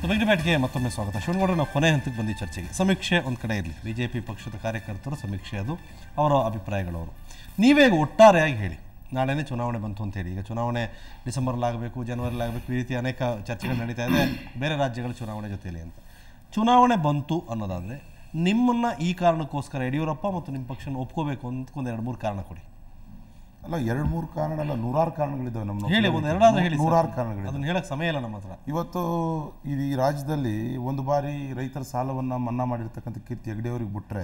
ಬೆಂಗಳೂರಿಗೆ ಮತ್ತೊಮ್ಮೆ ಸ್ವಾಗತ ಶಿವನಗೌಡ ನಾವು ಕೊನೆ ಹಂತಕ್ಕೆ ಬಂದು ಚರ್ಚೆಗೆ ಸಮೀಕ್ಷೆ ಒಂದು ಕಡೆ ಇರಲಿ ಬಿ ಜೆ ಪಿ ಪಕ್ಷದ ಕಾರ್ಯಕರ್ತರು ಸಮೀಕ್ಷೆ ಅದು ಅವರ ಅಭಿಪ್ರಾಯಗಳು ಅವರು ನೀವೇ ಒಟ್ಟಾರೆಯಾಗಿ ಹೇಳಿ ನಾಳೆನೇ ಚುನಾವಣೆ ಬಂತು ಅಂತ ಹೇಳಿ ಈಗ ಚುನಾವಣೆ ಡಿಸೆಂಬರ್ಲಾಗಬೇಕು ಜನವರಿಲಾಗಬೇಕು ಈ ರೀತಿ ಅನೇಕ ಚರ್ಚೆಗಳು ನಡೀತಾ ಇದೆ ಬೇರೆ ರಾಜ್ಯಗಳ ಚುನಾವಣೆ ಜೊತೆಯಲ್ಲಿ ಅಂತ ಚುನಾವಣೆ ಬಂತು ಅನ್ನೋದಾದರೆ ನಿಮ್ಮನ್ನ ಈ ಕಾರಣಕ್ಕೋಸ್ಕರ ಯಡಿಯೂರಪ್ಪ ಮತ್ತು ನಿಮ್ಮ ಪಕ್ಷನ ಒಪ್ಕೋಬೇಕು ಅಂತ ಒಂದು ಎರಡು ಮೂರು ಕಾರಣ ಕೊಡಿ ಅಲ್ಲ ಎರಡು ಮೂರು ಕಾರಣ ಅಲ್ಲ ನೂರಾರು ಕಾರಣಗಳಿದ್ದಾವೆ ನಮ್ಮ ಹೇಳಿ ಒಂದು ಎರಡಾದ್ರೂ ಹೇಳಿ ಸರ್. ನೂರಾರು ಕಾರಣಗಳಿವೆ ಅದನ್ನ ಹೇಳಕ್ ಸಮಯ ಇಲ್ಲ ನಮ್ಮ ಹತ್ರ ಇವತ್ತು ಇದು ಈ ರಾಜ್ಯದಲ್ಲಿ ಒಂದು ಬಾರಿ ರೈತರ ಸಾಲವನ್ನು ಮನ್ನಾ ಮಾಡಿರ್ತಕ್ಕಂಥ ಕೀರ್ತಿ ಹೆಗ್ಡೆ ಅವ್ರಿಗೆ ಬಿಟ್ಟರೆ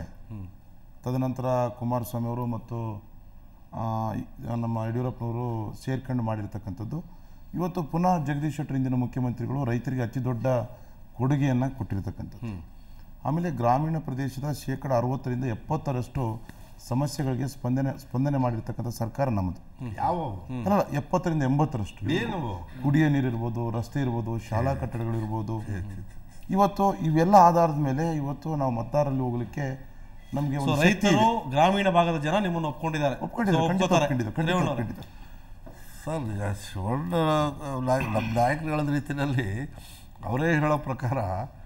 ತದನಂತರ ಕುಮಾರಸ್ವಾಮಿ ಅವರು ಮತ್ತು ಆ, ಈ- ನಮ್ಮ ಯಡಿಯೂರಪ್ಪನವರು ಸೇರ್ಕೊಂಡು ಮಾಡಿರ್ತಕ್ಕಂಥದ್ದು ಇವತ್ತು ಪುನಃ ಜಗದೀಶ್ ಶೆಟ್ಟರ್ ಇಂದಿನ ಮುಖ್ಯಮಂತ್ರಿಗಳು ರೈತರಿಗೆ ಅತಿ ದೊಡ್ಡ ಕೊಡುಗೆಯನ್ನು ಕೊಟ್ಟಿರ್ತಕ್ಕಂಥದ್ದು ಆಮೇಲೆ ಗ್ರಾಮೀಣ ಪ್ರದೇಶದ ಶೇಕಡ ಅರವತ್ತರಿಂದ ಎಪ್ಪತ್ತರಷ್ಟು ಸಮಸ್ಯೆಗಳಿಗೆ ಸ್ಪಂದನೆ ಸ್ಪಂದನೆ ಮಾಡಿರ್ತಕ್ಕಂಥ ಸರ್ಕಾರ ನಮ್ಮದು ಯಾವ ಅಲ್ಲ ಎಪ್ಪತ್ತರಿಂದ ಎಂಬತ್ತರಷ್ಟು ಏನು ಕುಡಿಯೋ ನೀರು ಇರ್ಬೋದು ರಸ್ತೆ ಇರ್ಬೋದು ಶಾಲಾ ಕಟ್ಟಡಗಳಿರ್ಬೋದು ಇವತ್ತು ಇವೆಲ್ಲ ಆಧಾರದ ಮೇಲೆ ಇವತ್ತು ನಾವು ಮತದಾರರಲ್ಲಿ ಹೋಗ್ಲಿಕ್ಕೆ ನಮಗೆ ಸೊ ರೈತರು ಗ್ರಾಮೀಣ ಭಾಗದ ಜನ ನಿಮ್ಮನ್ನು ಒಪ್ಕೊಂಡಿದ್ದಾರೆ ಒಪ್ಕೊಂಡಿದ್ದಾರೆ So, ಖಂಡಿತ ಒಪ್ಕೋತಾರೆ. ಒಪ್ಕೊಂಡಿದ್ದಾರೆ ಖಂಡಿತ ರೇವಣ್ಣ ಅವರೇ. ಒಪ್ಕೊಂಡಿದ್ದಾರೆ ಸರ್ ಈಗ ಶಿವಣ್ಣ ನಾಯಕ್- ನಮ್ಮ ನಾಯಕರು ಹೇಳಿದ ರೀತಿಯಲ್ಲಿ ಅವರೇ ಹೇಳೋ ಪ್ರಕಾರ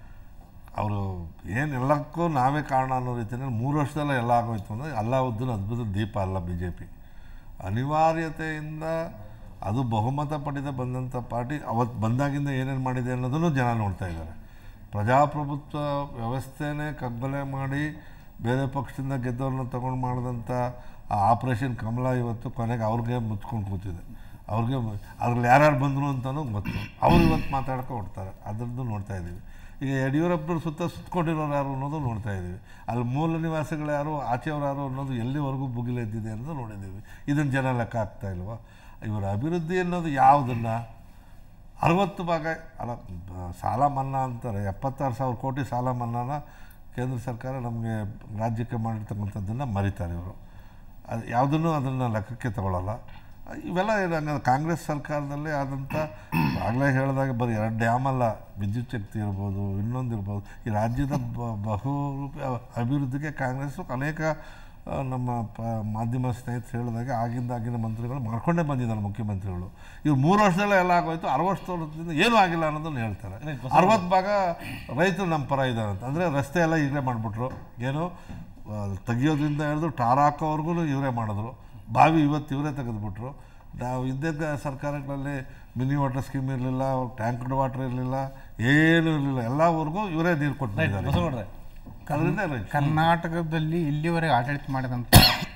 ಅವರು ಏನು ಎಲ್ಲಕ್ಕೂ ನಾವೇ ಕಾರಣ ಅನ್ನೋ ರೀತಿಯಲ್ಲಿ ಮೂರು ವರ್ಷದಲ್ಲ ಎಲ್ಲ ಆಗೋಯ್ತು ಅಂದರೆ ಅಲ್ಲಾವುದ್ದೀನ್ ಅದ್ಭುತ ದೀಪ ಅಲ್ಲ ಬಿ ಜೆ ಪಿ ಅನಿವಾರ್ಯತೆಯಿಂದ ಅದು ಬಹುಮತ ಪಡೆದ ಬಂದಂಥ ಪಾರ್ಟಿ ಅವತ್ತು ಬಂದಾಗಿಂದ ಏನೇನು ಮಾಡಿದೆ ಅನ್ನೋದನ್ನು ಜನ ನೋಡ್ತಾ ಇದ್ದಾರೆ ಪ್ರಜಾಪ್ರಭುತ್ವ ವ್ಯವಸ್ಥೆನೇ ಕಗ್ಬಲೆ ಮಾಡಿ ಬೇರೆ ಪಕ್ಷದಿಂದ ಗೆದ್ದವ್ರನ್ನ ತಗೊಂಡು ಮಾಡಿದಂಥ ಆ ಆಪ್ರೇಷನ್ ಕಮಲ ಇವತ್ತು ಕೊನೆಗೆ ಅವ್ರಿಗೆ ಮುಚ್ಕೊಂಡು ಕೂತಿದೆ ಅವ್ರಿಗೆ ಅದ್ರಲ್ಲಿ ಯಾರ್ಯಾರು ಬಂದರು ಅಂತಲೂ ಗೊತ್ತು ಅವ್ರು ಇವತ್ತು ಮಾತಾಡ್ಕೊ ಹೊಡ್ತಾರೆ ಅದರದ್ದು ನೋಡ್ತಾ ಇದ್ದೀವಿ ಈಗ ಯಡಿಯೂರಪ್ಪನವ್ರ ಸುತ್ತ ಸುತ್ತಕೊಂಡಿರೋರು ಯಾರು ಅನ್ನೋದು ನೋಡ್ತಾ ಇದ್ದೀವಿ ಅಲ್ಲಿ ಮೂಲ ನಿವಾಸಿಗಳು ಯಾರು ಆಚೆಯವ್ರು ಯಾರು ಅನ್ನೋದು ಎಲ್ಲಿವರೆಗೂ ಭುಗಿಲೆದ್ದಿದೆ ಅನ್ನೋದು ನೋಡಿದ್ದೀವಿ ಇದನ್ನು ಜನ ಲೆಕ್ಕ ಆಗ್ತಾ ಇಲ್ವಾ ಇವರ ಅಭಿವೃದ್ಧಿ ಅನ್ನೋದು ಯಾವುದನ್ನು ಅರವತ್ತು ಭಾಗ ಅಲ್ಲ ಬ- ಸಾಲ ಮನ್ನಾ ಅಂತಾರೆ ಎಪ್ಪತ್ತಾರು ಸಾವಿರ ಕೋಟಿ ಸಾಲ ಮನ್ನಾನ ಕೇಂದ್ರ ಸರ್ಕಾರ ನಮಗೆ ರಾಜ್ಯಕ್ಕೆ ಮಾಡಿರ್ತಕ್ಕಂಥದ್ದನ್ನು ಮರಿತಾರೆ ಇವರು ಅದು ಯಾವುದನ್ನು ಅದನ್ನು ಲೆಕ್ಕಕ್ಕೆ ತಗೊಳ್ಳಲ್ಲ ಇವೆಲ್ಲ ಏನಂದ್ರೆ ಕಾಂಗ್ರೆಸ್ ಸರ್ಕಾರದಲ್ಲೇ ಆದಂಥ ಆಗಲೇ ಹೇಳಿದಾಗ ಬರೀ ಎರಡು ಡ್ಯಾಮ್ ಅಲ್ಲ ವಿದ್ಯುತ್ ಶಕ್ತಿ ಇರ್ಬೋದು ಇನ್ನೊಂದು ಇರ್ಬೋದು ಈ ರಾಜ್ಯದ ಬ- ಬಹುರೂಪ ಅಭಿವೃದ್ಧಿಗೆ ಕಾಂಗ್ರೆಸ್ಸು ಅನೇಕ ಆ, ನಮ್ಮ ಪ ಮಾಧ್ಯಮ ಸ್ನೇಹಿತರು ಹೇಳಿದಾಗ ಆಗಿಂದ ಆಗಿನ ಮಂತ್ರಿಗಳು ಮಾಡ್ಕೊಂಡೇ ಬಂದಿದ್ದಾರೆ ಮುಖ್ಯಮಂತ್ರಿಗಳು ಇವ್ರು ಮೂರು ವರ್ಷದಲ್ಲೇ ಎಲ್ಲ ಆಗೋಯ್ತು ಅರವತ್ತು ವರ್ಷದಿಂದ ಏನೂ ಆಗಿಲ್ಲ ಅನ್ನೋದನ್ನು ಹೇಳ್ತಾರೆ ಅರವತ್ತು ಭಾಗ ರೈತರು ನಮ್ಮ ಪರ ಇದ್ದಾರೆ ಅಂತ ಅಂದರೆ ರಸ್ತೆ ಎಲ್ಲ ಈಗಲೇ ಮಾಡಿಬಿಟ್ರು ಏನು ಆ, ತೆಗಿಯೋದ್ರಿಂದ ಹಿಡಿದು ಟಾರ್ ಹಾಕೋವರೆಗೂ ಇವರೇ ಮಾಡಿದ್ರು ಬಾವಿ ಇವತ್ತು ಇವರೇ ತೆಗೆದುಬಿಟ್ರು ನಾವು ಇದ್ದಿದ್ದ ಸರ್ಕಾರಗಳಲ್ಲಿ ಮಿನಿ ವಾಟರ್ ಸ್ಕೀಮ್ ಇರಲಿಲ್ಲ ಟ್ಯಾಂಕ್ಡ್ ವಾಟರ್ ಇರಲಿಲ್ಲ ಏನೂ ಇರಲಿಲ್ಲ ಎಲ್ಲವರೆಗೂ ಇವರೇ ನೀರು ಕೊಟ್ಟಿದ್ದಾರೆ ಬಸವಗೌಡ್ರೆ ಅದರಿಂದ ರೈತ ಕರ್ನಾಟಕದಲ್ಲಿ ಇಲ್ಲಿವರೆಗೆ ಆಡಳಿತ ಮಾಡಿದಂಥ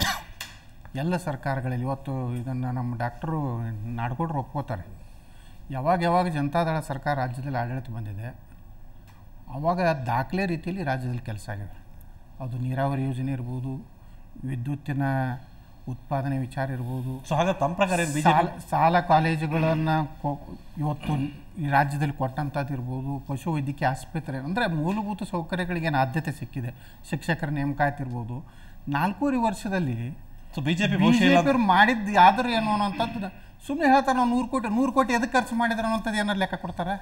ಎಲ್ಲ ಸರ್ಕಾರಗಳಲ್ಲಿ ಇವತ್ತು ಇದನ್ನು ನಮ್ಮ ಡಾಕ್ಟರು ನಾಡ್ಕೊಡ್ರು ಒಪ್ಕೋತಾರೆ ಯಾವಾಗ ಯಾವಾಗ ಜನತಾದಳ ಸರ್ಕಾರ ರಾಜ್ಯದಲ್ಲಿ ಆಡಳಿತ ಬಂದಿದೆ ಆವಾಗ ದಾಖಲೆ ರೀತಿಯಲ್ಲಿ ರಾಜ್ಯದಲ್ಲಿ ಕೆಲಸ ಆಗಿದೆ ಅದು ನೀರಾವರಿ ಯೋಜನೆ ಇರ್ಬೋದು ವಿದ್ಯುತ್ತಿನ ಉತ್ಪಾದನೆ ವಿಚಾರ ಇರ್ಬೋದು ಸೊ ಹಾಗಾದ್ರೆ ತಮ್ಮ ಪ್ರಕಾರ ಏನು ಬಿಜೆಪಿ ಸಾಲ ಸಾಲ ಕಾಲೇಜುಗಳನ್ನು ಇವತ್ತು ಈ ರಾಜ್ಯದಲ್ಲಿ ಕೊಟ್ಟಂಥದ್ದು ಇರ್ಬೋದು ಪಶು ವೈದ್ಯಕೀಯ ಆಸ್ಪತ್ರೆ ಅಂದರೆ ಮೂಲಭೂತ ಸೌಕರ್ಯಗಳಿಗೇನು ಆದ್ಯತೆ ಸಿಕ್ಕಿದೆ ಶಿಕ್ಷಕರ ನೇಮಕಾತಿ ಇರ್ಬೋದು ನಾಲ್ಕೂವರೆ ವರ್ಷದಲ್ಲಿ ಸೊ ಬಿಜೆಪಿ ಬಹುಶಃ ಇಲ್ಲ ಬಿಜೆಪಿ ಮಾಡಿದ್ದು ಯಾವ್ದು ಏನು ಅನ್ನೋಂಥದ್ದು ಸುಮ್ಮನೆ ಹೇಳ್ತಾರೆ ನಾವು ನೂರು ಕೋಟಿ ನೂರು ಕೋಟಿ ಎದಕ್ಕೆ ಖರ್ಚು ಮಾಡಿದ್ರು ಅನ್ನೋಂಥದ್ದು ಏನಾರು ಲೆಕ್ಕ ಕೊಡ್ತಾರೆ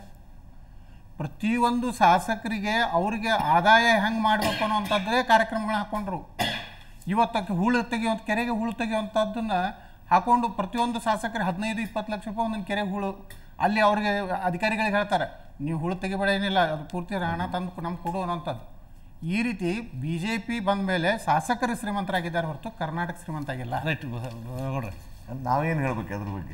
ಪ್ರತಿಯೊಂದು ಶಾಸಕರಿಗೆ ಅವರಿಗೆ ಆದಾಯ ಹೆಂಗೆ ಮಾಡಬೇಕು ಅನ್ನೋಂಥದ್ದೇ ಕಾರ್ಯಕ್ರಮಗಳನ್ನ ಹಾಕೊಂಡ್ರು ಇವತ್ತಕ್ಕೆ ಹೂಳು ತೆಗೆಯುವಂಥ ಕೆರೆಗೆ ಹೂಳು ತೆಗೆಯುವಂಥದ್ದನ್ನ ಹಾಕೊಂಡು ಪ್ರತಿಯೊಂದು ಶಾಸಕರಿಗೆ ಹದಿನೈದು ಇಪ್ಪತ್ತು ಲಕ್ಷ ರೂಪಾಯಿ ಒಂದೊಂದು ಕೆರೆ ಹೂಳು ಅಲ್ಲಿ ಅವ್ರಿಗೆ ಅಧಿಕಾರಿಗಳಿಗೆ ಹೇಳ್ತಾರೆ ನೀವು ಹೂಳು ತೆಗಿಬೇಡ ಏನಿಲ್ಲ ಅದು ಪೂರ್ತಿ ಹಣ ತಂದು ನಮ್ಗೆ ಕೊಡು ಅನ್ನೋಂಥದ್ದು ಈ ರೀತಿ ಬಿ ಜೆ ಪಿ ಬಂದ ಮೇಲೆ ಶಾಸಕರು ಶ್ರೀಮಂತರಾಗಿದ್ದಾರೆ ಹೊರತು ಕರ್ನಾಟಕ ಶ್ರೀಮಂತ ಆಗಿಲ್ಲ ರೈಟ್ ಬಸವಗೌಡ್ರೆ ನಾವೇನು ಹೇಳ್ಬೇಕು ಅದ್ರ ಬಗ್ಗೆ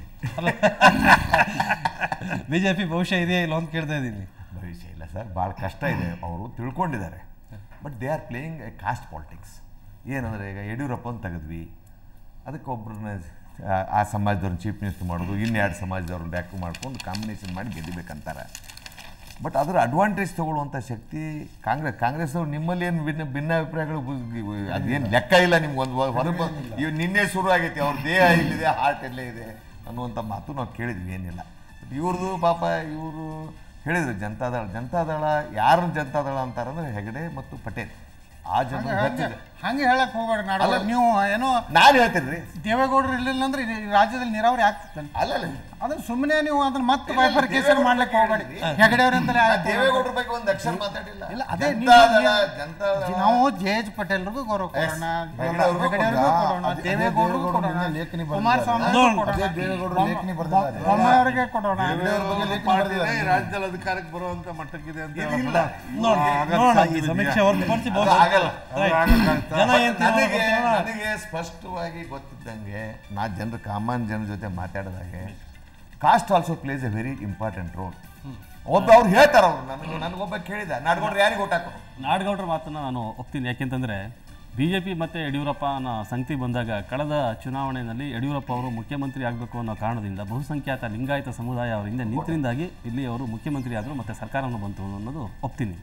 ಬಿಜೆಪಿ ಭವಿಷ್ಯ ಇದೆಯಾ ಇಲ್ಲ ಅಂತ ಕೇಳ್ತಾ ಇದ್ದೀನಿ ಭವಿಷ್ಯ ಇಲ್ಲ ಸರ್ ಭಾಳ ಕಷ್ಟ ಇದೆ ಅವರು ತಿಳ್ಕೊಂಡಿದ್ದಾರೆ but they are playing a caste politics ಏನಂದರೆ ಈಗ ಯಡಿಯೂರಪ್ಪನ ತೆಗೆದ್ವಿ ಅದಕ್ಕೆ ಒಬ್ಬರನ್ನ ಆ ಸಮಾಜದವ್ರನ್ನ ಚೀಫ್ ಮಿನಿಸ್ಟರ್ ಮಾಡೋದು ಇನ್ನೆರಡು ಸಮಾಜದವ್ರನ್ನ ಬ್ಯಾಕ್ ಮಾಡ್ಕೊಂಡು ಕಾಂಬಿನೇಷನ್ ಮಾಡಿ ಗೆಲ್ಲಬೇಕಂತಾರೆ ಬಟ್ ಅದರ ಅಡ್ವಾಂಟೇಜ್ ತಗೊಳ್ಳುವಂಥ ಶಕ್ತಿ ಕಾಂಗ್ರೆಸ್ ಕಾಂಗ್ರೆಸ್ ಅವ್ರು ನಿಮ್ಮಲ್ಲಿ ಏನು ಭಿನ್ನ ಭಿನ್ನಾಭಿಪ್ರಾಯಗಳು ಬು- ಅದೇನು ಲೆಕ್ಕ ಇಲ್ಲ ನಿಮ್ಗೆ ಒಂದು ಹೊರ ಇವ್ ನಿನ್ನೆ ಶುರು ಆಗೈತಿ ಅವ್ರ ದೇಹ ಎಲ್ಲಿದೆ ಹಾರ್ಟ್ ಎಲ್ಲೇ ಇದೆ ಅನ್ನುವಂಥ ಮಾತು ನಾವು ಕೇಳಿದ್ವಿ ಏನಿಲ್ಲ ಬಟ್ ಇವ್ರದ್ದು ಪಾಪ ಇವರು ಹೇಳಿದ್ರು ಜನತಾದಳ ಜನತಾದಳ ಯಾರನ್ನ ಜನತಾದಳ ಅಂತಾರಂದ್ರೆ ಹೆಗಡೆ ಮತ್ತು ಪಟೇಲ್ ಆ ಜನ ಹಂಗೆ ಗೊತ್ತಿದೆ ಹಂಗೆ ಹೇಳಕ್ ಹೋಗ್ಬೇಡಿ ನಾಡ ನೀವು ಏನೋ ನಾನು ಹೇಳ್ತೀನಿ ರೀ ದೇವೇಗೌಡರು ಇರ್ಲಿಲ್ಲ ಅಂದ್ರೆ ಈ ರಾಜ್ಯದಲ್ಲಿ ನೀರಾವರಿ ಆಗ್ತಿತ್ತು ಅಲ್ಲ ಅಲ್ಲ ಅದನ್ನ ಸುಮ್ಮನೆ ನೀವು ಅದನ್ನ ಮತ್ತೆ ಬೈಫರ್ಕೇಶನ್ ಮಾಡ್ಲಿಕ್ಕೆ ಹೋಗಬೇಡಿ ಹೆಗಡೆ ಅವರಿಂದಲೇ ಆಯ್ತು ದೇವೇಗೌಡರ ಬಗ್ಗೆ ಒಂದು ಅಕ್ಷರ ಮಾತಾಡಿಲ್ಲ ಇಲ್ಲ ಅದೇ ಜನತಾದಳ ನೀವು- ಜನತಾದಳ ನಾವು ಜೆ ಎಚ್ ಪಟೇಲ್ರಿಗೂ ಗೌರವ ಕೊಡೋಣ ಹೆಗಡೆ ಅವ್ರಿಗೂ ಹೆಗಡೆ ಅವ್ರಿಗೂ ಕೊಡೋಣ. ಕೊಡೋಣ ಅದೇ ದೇವೇಗೌಡರಿಗೂ ದೇವೇಗೌಡರು ಕೊಡೋಣ ನಿನ್ನೆ ಲೇಖನಿ ಬರೆದಿದ್ದಾರೆ. ಕುಮಾರಸ್ವಾಮಿ ನೋಡೋಣ. ಕೊಡೋಣ ಅದೇ ದೇವೇಗೌಡರು ಲೇಖನಿ ಬರೆದಿದ್ದಾರೆ. ಬೊಮ್ಮಾಯಿಯವರಿಗೆ ಕೊಡೋಣ ಹೆಗಡೆಯವ್ರ ಬಗ್ಗೆ ಲೇಖನಿ ಪಾರ್ಟಿನೇ ಬರೆದಿದ್ದಾರೆ. ಈ ರಾಜ್ಯದಲ್ಲಿ ಅಧಿಕಾರಕ್ಕೆ ಬರುವಂತ ಮಟ್ಟಕ್ಕಿದೆ ಅಂತ ಇಲ್ಲ. ಹೇಳೋದಲ್ಲ. ನೋಡೋಣ ಆಗಲ್ಲ ನೋಡೋಣ ಈ ಸಾಧ್ಯತೆ ಸಮೀಕ್ಷೆ ಇದೆಯಾ? ಹೊರತುಪಡಿಸಿ ಅದು ಬಹುಶಃ ಆಗಲ್ಲ Right. ಆಗಕ್ಕಾಗ್ತಾ? ಜನ But ಏನ್ ತೀರ್ಮಾನ ನನಗೆ ಮಾಡ್ತಾರೋ ನನಗೆ ಸ್ಪಷ್ಟವಾಗಿ ಗೊತ್ತಿದ್ದಂಗೆ ನಾ ಜನರ ಕಾಮನ್ ಜನರ ಜೊತೆ ಮಾತಾಡಿದಾಗೆ caste also plays a very important role ಒಬ್ಬ ಅವ್ರು ಹೇಳ್ತಾರ ಅವ್ರು ನನಗೆ ನನಗೊಬ್ಬ ಕೇಳಿದ ನಾಡ್ಕೊಂಡ್ರೆ ಯಾರಿಗೆ ಓಟ್ ಹಾಕೋರು ನಾಡಗೌಡರ ಮಾತನ್ನ ನಾನು ಒಪ್ತೀನಿ ಯಾಕೆಂತಂದ್ರೆ ಬಿಜೆಪಿ ಮತ್ತೆ ಯಡಿಯೂರಪ್ಪನ ಸಂಗತಿ ಬಂದಾಗ ಕಳೆದ ಚುನಾವಣೆಯಲ್ಲಿ ಯಡಿಯೂರಪ್ಪ ಅವರು ಮುಖ್ಯಮಂತ್ರಿ ಆಗಬೇಕು ಅನ್ನೋ ಕಾರಣದಿಂದ ಬಹುಸಂಖ್ಯಾತ ಲಿಂಗಾಯತ ಸಮುದಾಯ ಅವರಿಂದ ನಿಂತರಿಂದಾಗಿ ಇಲ್ಲಿ ಅವರು ಮುಖ್ಯಮಂತ್ರಿ ಆದರು ಮತ್ತೆ ಸರ್ಕಾರವನ್ನು ಬಂತು ಅನ್ನೋದು ಒಪ್ತೀನಿ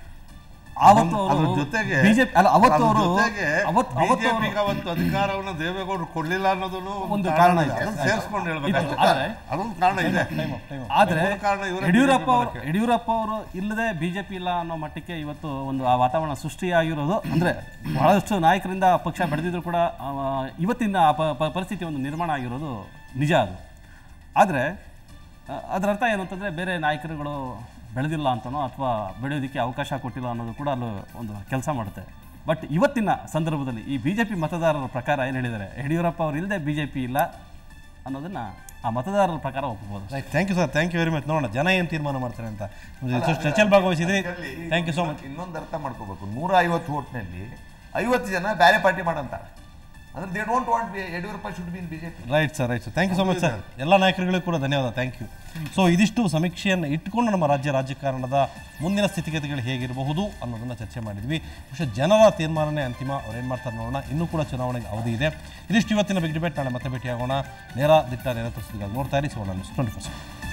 ಆವತ್ತು ಅದ್ರ ಅವರು ಜೊತೆಗೆ ಬಿಜೆಪಿ ಅಲ್ಲ ಅವತ್ತು ಅದ್ರ ಅವರು ಜೊತೆಗೆ ಅವತ್ತು ಅವತ್ತು ಅವರು ಬಿಜೆಪಿಗೆ ಅವತ್ತು ಅಧಿಕಾರವನ್ನು ದೇವೇಗೌಡರು ಕೊಡ್ಲಿಲ್ಲ ಅನ್ನೋದನ್ನು ಒಂದು ಕಾರಣ ಇದೆ. ಅದನ್ನ ಸೇರಿಸ್ಕೊಂಡು ಇತ್ತು. ಹೇಳ್ಬೇಕು ಆದ್ರೆ ಅದೊಂದು ಕಾರಣ ಇದೆ ಆದ್ರೆ ಮೂಲ ಕಾರಣ ಇವರೇ ಯಡಿಯೂರಪ್ಪ BJP ಅವರು ಯಡಿಯೂರಪ್ಪ ಅವರು ಇಲ್ಲದೆ ಬಿಜೆಪಿ ಇಲ್ಲ ಅನ್ನೋ ಮಟ್ಟಕ್ಕೆ ಇವತ್ತು ಒಂದು ಆ ವಾತಾವರಣ ಸೃಷ್ಟಿಯಾಗಿರೋದು ಅಂದ್ರೆ ಬಹಳಷ್ಟು ನಾಯಕರಿಂದ ಪಕ್ಷ ಬೆಳೆದಿದ್ರು ಕೂಡ ಆ, ಇವತ್ತಿನ ಆ ಪ- ಪ- ಪರಿಸ್ಥಿತಿ ಒಂದು ನಿರ್ಮಾಣ ಆಗಿರೋದು ನಿಜ ಅದು ಆದರೆ ಅದರ ಅರ್ಥ ಏನಂತಂದ್ರೆ ಬೇರೆ ನಾಯಕರುಗಳು ಬೆಳೆದಿಲ್ಲ ಅಂತನೋ ಅಥವಾ ಬೆಳೆಯೋದಕ್ಕೆ ಅವಕಾಶ ಕೊಟ್ಟಿಲ್ಲ ಅನ್ನೋದು ಕೂಡ ಅಲ್ಲಿ ಒಂದು ಕೆಲಸ ಮಾಡುತ್ತೆ ಬಟ್ ಇವತ್ತಿನ ಸಂದರ್ಭದಲ್ಲಿ ಈ ಬಿ ಜೆ ಪಿ ಮತದಾರರ ಪ್ರಕಾರ ಏನು ಹೇಳಿದ್ದಾರೆ ಯಡಿಯೂರಪ್ಪ ಅವರು ಇಲ್ಲದೆ ಬಿ ಜೆ ಪಿ ಇಲ್ಲ ಅನ್ನೋದನ್ನ ಆ ಮತದಾರರ ಪ್ರಕಾರ ಒಪ್ಬೋದು right thank you sir thank you very much ನೋಡೋಣ ಜನ ಏನು ತೀರ್ಮಾನ ಮಾಡ್ತಾರೆ ಅಂತ ಚರ್ಚೆಲ್ ಭಾಗವಹಿಸಿದ್ರಿ ಥ್ಯಾಂಕ್ ಯು ಸೋ ಮಚ್ ಇನ್ನೊಂದು ಅರ್ಥ ಮಾಡ್ಕೋಬೇಕು ನೂರ ಐವತ್ತು ಓಟ್ನಲ್ಲಿ ಐವತ್ತು ಜನ ಬೇರೆ ಪಾರ್ಟಿ ಮಾಡಂತಾರೆ ಅಂದ್ರೆ they don't want Yediyurappa should be in BJP right sir right sir thank you so much sir ಎಲ್ಲ ನಾಯಕರುಗಳಿಗೂ ಕೂಡ ಧನ್ಯವಾದ ಥ್ಯಾಂಕ್ ಯು ಸೊ ಇದಿಷ್ಟು ಸಮೀಕ್ಷೆಯನ್ನು ಇಟ್ಕೊಂಡು ನಮ್ಮ ರಾಜ್ಯ ರಾಜಕಾರಣದ ಮುಂದಿನ ಸ್ಥಿತಿಗತಿಗಳು ಹೇಗಿರಬಹುದು ಅನ್ನೋದನ್ನು ಚರ್ಚೆ ಮಾಡಿದ್ವಿ ಬಹುಶಃ ಜನರ ತೀರ್ಮಾನನೇ ಅಂತಿಮ ಅವ್ರು ಏನು ಮಾಡ್ತಾರೆ ನೋಡೋಣ ಇನ್ನೂ ಕೂಡ ಚುನಾವಣೆಗೆ ಅವಧಿ ಇದೆ ಇದಿಷ್ಟು ಇವತ್ತಿನ ಬಿಗ್ ಡಿಬೇಟ್ ನಾಳೆ ಮತ್ತೆ ಭೇಟಿಯಾಗೋಣ ನೇರ ದಿಟ್ಟ ನೇರ ತೋರಿಸಿದಾಗ ನೋಡ್ತಾ ಇರಿ ಸುವರ್ಣ ನ್ಯೂಸ್ ಟ್ವೆಂಟಿ ಫೋರ್